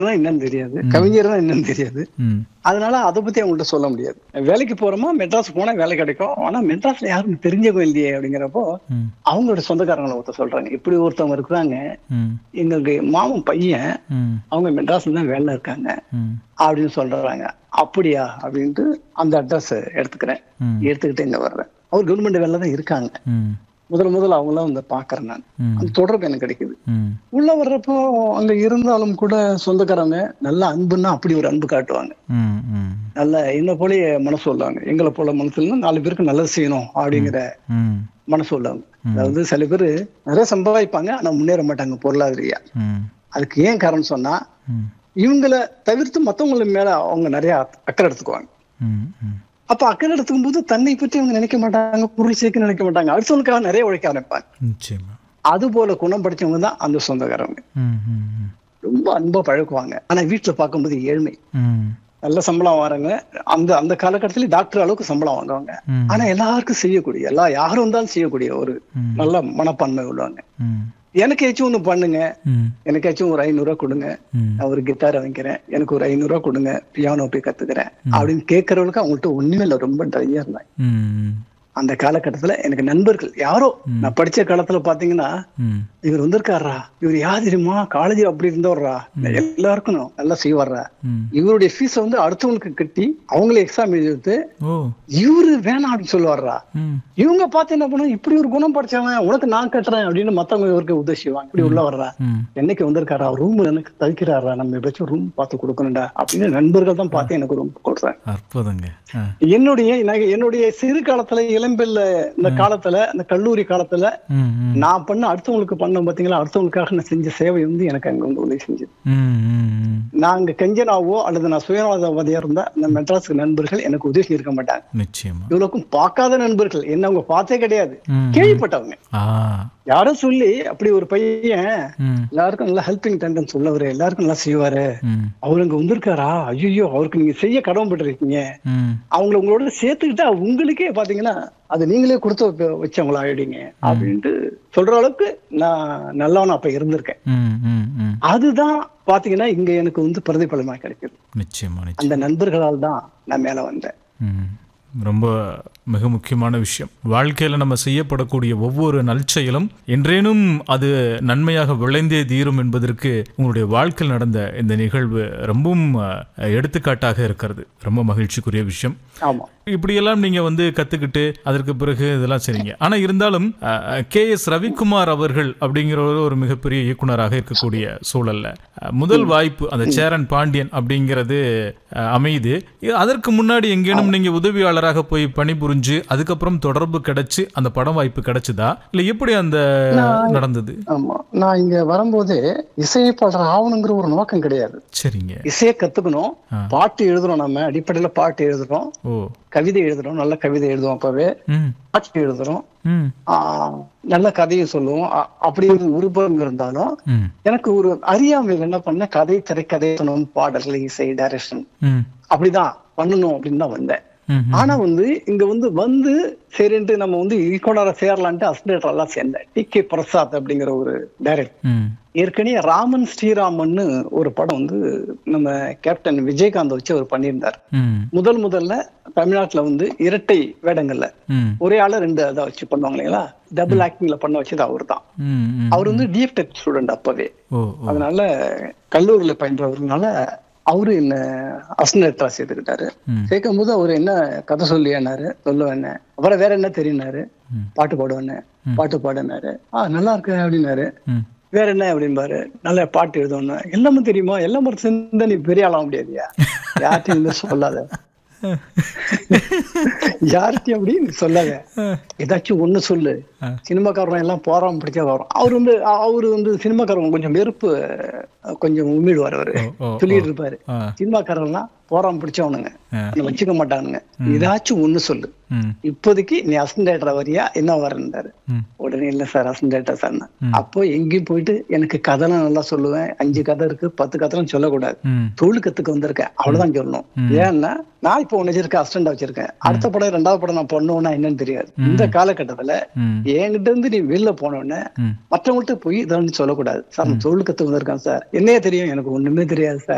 என்னன்னு தெரியாது கவிஞர் தான் என்னன்னு தெரியாது ம் அதனால அதை பத்தி அவங்கள்ட்ட சொல்ல முடியாது வேலைக்கு போறோமா மெட்ராஸ் போனா வேலை கிடைக்கும் ஆனா மெட்ராஸ்ல யாரும் தெரிஞ்சவங்க இல்லையே அப்படிங்கிறப்போ ம் அவங்களோட சொந்தக்காரங்களை ஒருத்தர் சொல்றாங்க இப்படி ஒருத்தவங்க இருக்கிறாங்க ம் எங்களுக்கு மாமன் பையன் ம் அவங்க மெட்ராஸ்ல தான் வேலை இருக்காங்க ம் அப்படின்னு சொல்றாங்க அப்படியா அப்படின்ட்டு அந்த அட்ரஸ் எடுத்துக்கிறேன் ம். எடுத்துக்கிட்டு இங்க வர்றேன் அவர் கவர்மெண்ட் வேலை தான் இருக்காங்க ம் முதல் முதல்ல அவங்களாம் வந்து பாக்குறேன் நான் ம். அந்த தொடர்பு எனக்கு கிடைக்குது ம் உள்ள வர்றப்போ அங்க இருந்தாலும் கூட சொந்தக்காரங்க நல்ல அன்புன்னா அப்படி ஒரு அன்பு காட்டுவாங்க ம் ம் நல்ல என்ன போலயே மனசு உள்ளவங்க எங்களை போல மனசுல இருந்து நாலு பேருக்கு நல்லது செய்யணும் அப்படிங்கிற ம் மனசு உள்ளவங்க அதாவது சில பேர் நிறைய சம்பாதிப்பாங்க ஆனா முன்னேற மாட்டாங்க பொருளாதாரியா ம் அதுக்கு ஏன் காரணம் சொன்னா ம் இவங்கள தவிர்த்து மத்தவங்க மேல அவங்க நிறைய அக்கறை எடுத்துக்குவாங்க ம் ம் அப்ப அக்கறை எடுத்துக்கும் போது தன்னை பற்றி அவங்க நினைக்க மாட்டாங்க பொருள் சேர்க்க நினைக்க மாட்டாங்க அடுத்தவங்களுக்காக நிறைய உழைக்க ஆரம்பிப்பாங்க நிச்சயமா அது போல குணம் படிச்சவங்க தான் அந்த சொந்தக்காரங்க ம் ம் ம் ரொம்ப அன்பா பழகுவாங்க ஆனா வீட்டுல பார்க்கும்போது ஏழ்மை ம் நல்ல சம்பளம் வாங்குறாங்க அந்த அந்த காலகட்டத்துல டாக்டர் அளவுக்கு சம்பளம் வாங்குவாங்க ம். ஆனா எல்லாருக்கும் செய்யக்கூடிய எல்லா யாரும் வந்தாலும் செய்யக்கூடிய ஒரு ம். நல்ல மனப்பான்மை உள்ளவங்க ம் எனக்கு ஏச்சும் ஒண்ணு பண்ணுங்க ம் எனக்காச்சும் ஒரு ஐநூறு ரூபா கொடுங்க ம் நான் ஒரு கிட்டார் வாங்கிக்கிறேன் எனக்கு ஒரு ஐநூறு ரூபா கொடுங்க பியானோ போய் கத்துக்கிறேன் அப்படின்னு கேட்கறவங்களுக்கு அவங்கள்ட்ட ஒண்ணுமே இல்லை ரொம்ப ட்ரையா இருந்தாங்க ம் அந்த காலகட்டத்துல எனக்கு நண்பர்கள் யாரோ நான் படிச்ச காலத்துல பாத்தீங்கன்னா ம் இவர் வந்திருக்காரா இவர் யார் தெரியுமா காலேஜ் அப்படி இருந்தவர்ரா எல்லாருக்கும் நல்லா செய்வாரா ம் இவருடைய ஃபீஸ வந்து அடுத்தவங்களுக்கு கட்டி அவங்களே எக்ஸாம் எழுதி ஓ இவரு வேணாம் அப்படின்னு சொல்லுவாரா ம் இவங்க பார்த்து என்ன பண்ணும் இப்படி ஒரு குணம் படிச்சவன் உனக்கு நான் கட்டுறேன் அப்படின்னு மத்தவங்க இவருக்கு உதவிச்சுவாங்க இப்படி உள்ள வர்றா ம் என்னைக்கு வந்திருக்காரா ரூம் எனக்கு தவிக்கிறாரா நம்ம எப்படியாச்சும் ரூம் பார்த்து கொடுக்கணும்டா அப்படின்னு நண்பர்கள் தான் பார்த்து எனக்கு ரூம் கொடுறாங்க அற்புதங்க ஆ என்னுடைய நான் என்னுடைய சிறு காலத்துல இளம்பெல்ல இந்த காலத்துல இந்த கல்லூரி காலத்துல ம் ம் நான் பண்ண அடுத்தவங்களுக்கு பண்ண பாத்தீங்களா அடுத்தவங்களுக்காக நான் செஞ்ச சேவை வந்து எனக்கு அங்க வந்து உதவி செஞ்சது ம் ம் நான் அங்க கஞ்சனாவோ அல்லது நான் சுயநலவாதியா இருந்தா அந்த மெட்ராஸ் நண்பர்கள் எனக்கு உதவி செஞ்சிருக்க மாட்டாங்க நிச்சயமா இவ்வளவுக்கும் பார்க்காத நண்பர்கள் என்ன அவங்க பார்த்தே கிடையாது ம் கேள்விப்பட்டவங்க ஆ யாரும் சொல்லி அப்படி ஒரு பையன் ம் எல்லாருக்கும் நல்லா ஹெல்பிங் டெண்டன்ஸ் உள்ளவரு எல்லாருக்கும் நல்லா செய்வாரு ம் அவர் அங்க வந்திருக்காரா ஐயோ அவருக்கு நீங்க செய்ய கடமைப்பட்டிருக்கீங்க ம் அவங்கள உங்களோட சேர்த்துக்கிட்டா உங்களுக்கே பாத்தீங்கன்னா அது நீங்களே கொடுத்து வைப்ப- வச்சவங்களா ஆயிடுங்க அப்படின்ட்டு சொல்ற அளவுக்கு நான் நல்லவனா அப்ப இருந்திருக்கேன் ம் ம் ம் அதுதான் பாத்தீங்கன்னா இங்க எனக்கு வந்து பிரதிபலமா கிடைக்குது நிச்சயமா நிச்சயம் அந்த நண்பர்களால் தான் நான் மேல வந்தேன் ம். ரொம்ப மிக முக்கியமான விஷயம் வாழ்க்கையில நம்ம செய்யப்படக்கூடிய ஒவ்வொரு நற்செயலும் என்றேனும் அது நன்மையாக விளைந்தே தீரும் என்பதற்கு உங்களுடைய வாழ்க்கையில் நடந்த இந்த நிகழ்வு ரொம்பவும் அஹ், எடுத்துக்காட்டாக இருக்கிறது ரொம்ப மகிழ்ச்சிக்குரிய விஷயம் ஆமா இப்படியெல்லாம் நீங்க வந்து கத்துக்கிட்டு அதற்கு பிறகு இதெல்லாம் செய்றீங்க ஆனா இருந்தாலும் கே எஸ் ரவிக்குமார் அவர்கள் அப்படிங்கிறவர் ஒரு மிகப்பெரிய இயக்குனராக இருக்கக்கூடிய சூழல்ல அஹ், முதல் வாய்ப்பு அந்த சேரன் பாண்டியன் அப்படிங்கிறது அஹ், அமையுது இது அதற்கு முன்னாடி எங்கேனும் நீங்க உதவியாளராக போய் பணிபுரிஞ்சு அதுக்கப்புறம் தொடர்பு கிடைச்சு அந்த படம் வாய்ப்பு கிடைச்சதா இல்ல எப்படி அந்த நடந்தது ஆமா நான் இங்க வரும்போதே இசையப்பாளர் ஆகணுங்கிற ஒரு நோக்கம் கிடையாது சரிங்க இசையை கத்துக்கணும் ஆ. பாட்டு எழுதுறோம் நம்ம அடிப்படையில பாட்டு எழுதுறோம் ஓ கவிதை எழுதுறோம் நல்ல கவிதை எழுதுவோம் அப்பவே ம் பாட்டு எழுதுறோம் ம் ஆஹ் நல்ல கதையும் சொல்லுவோம் அ- அப்படி ஒரு விருப்பம் இருந்தாலும் ம் எனக்கு ஒரு அறியாமையில் என்ன பண்ண கதை திரைக்கதை சொன்னோம் பாடல்கள் இசை டைரக்ஷன் ம் அப்படிதான் பண்ணணும் அப்படின்னு தான் வந்தேன் ம் ஆனா வந்து இங்க வந்து வந்து சரின்ட்டு நம்ம வந்து ஈக்கோனரா சேரலான்ட்டு அசிலேட்டர் எல்லாம் சேர்ந்தேன் டி கே பிரசாத் அப்படிங்கிற ஒரு டைரக்டர் ம் ஏற்கனவே ராமன் ஸ்ரீராமன்னு ஒரு படம் வந்து நம்ம கேப்டன் விஜயகாந்த் வச்சு அவர் பண்ணியிருந்தார் ம் முதல் முதல்ல தமிழ்நாட்டுல வந்து இரட்டை வேடங்கள்ல ம் ஒரே ஆள ரெண்டு இதை வச்சு பண்ணுவாங்க இல்லைங்களா டபுள் ஆக்டிங்ல பண்ண வச்சது அவர் தான் ம் ம் அவர் வந்து டிஎஃப்டெக் ஸ்டூடெண்ட் அப்பவே ஓ ஓ அதனால கல்லூரியில பயின்றவர்னால அவரு என்ன அசனேட்டரா சேர்த்துக்கிட்டாரு ம். சேர்க்கும் போது அவர் என்ன கதை சொல்லியானாரு சொல்லுவேன் அப்புறம் வேற என்ன தெரியுனாரு ம். பாட்டு பாடுவேன்னு பாட்டு பாடுனாரு ஆ நல்லா இருக்கு அப்படின்னாரு ம் வேற என்ன அப்படிம்பாரு நல்ல பாட்டு எழுதணும் எல்லாமே தெரியுமா எல்லாம் ஒரு சேர்ந்தா நீ பெரிய ஆளாக முடியாதியா யார்ட்டையும் இந்த சொல்லாத யார்கிட்டயும் அப்படி நீ சொல்லாத ஏதாச்சும் ஒண்ணு சொல்லு ஆ. சினிமாக்காரன் எல்லாம் போறான் பிடிச்சா வரும் அவர் வந்து அ- அவரு வந்து சினிமாக்காரன் கொஞ்சம் வெறுப்பு அஹ், கொஞ்சம் உமிழ்வார் அவரு ஓ, ஓ, சொல்லிட்டு இருப்பாரு ஆ சினிமாக்காரன்லாம் போறான் பிடிச்சவனுங்க ஆ. உன்னை வச்சுக்க மாட்டானுங்க ஏதாச்சும் ஒண்ணு சொல்லு ம் இப்போதைக்கு நீ அசன்டேட்டர் வரியா என்ன வரேன்டாரு ம் உடனே இல்ல சார் அசன்டேட்டர் சார் ம். அப்போ எங்கேயும் போயிட்டு எனக்கு கதைலாம் நல்லா சொல்லுவேன் அஞ்சு கதை இருக்கு பத்து கதைலாம் சொல்லக்கூடாது ம் தொழில் கத்துக்க வந்திருக்கேன் அவ்வளவுதான் சொல்லணும் ஏன்னா நான் இப்போ ஒன்னு வச்சிருக்கேன் அசிஸ்டண்டா வச்சிருக்கேன் அடுத்த படம் ரெண்டாவது படம் நான் பண்ணுவேன்னா என்னன்னு தெரியாது இந்த காலகட்டத்துல ம் என்கிட்ட இருந்து நீ வெளில போனோடனே ம் மற்றவங்கள்ட்ட போய் இதெல்லாம் சொல்லக்கூடாது சார் நான் தொழில் கத்துக்க வந்திருக்கேன் சார் என்னையே தெரியும் எனக்கு ஒண்ணுமே தெரியாது சார்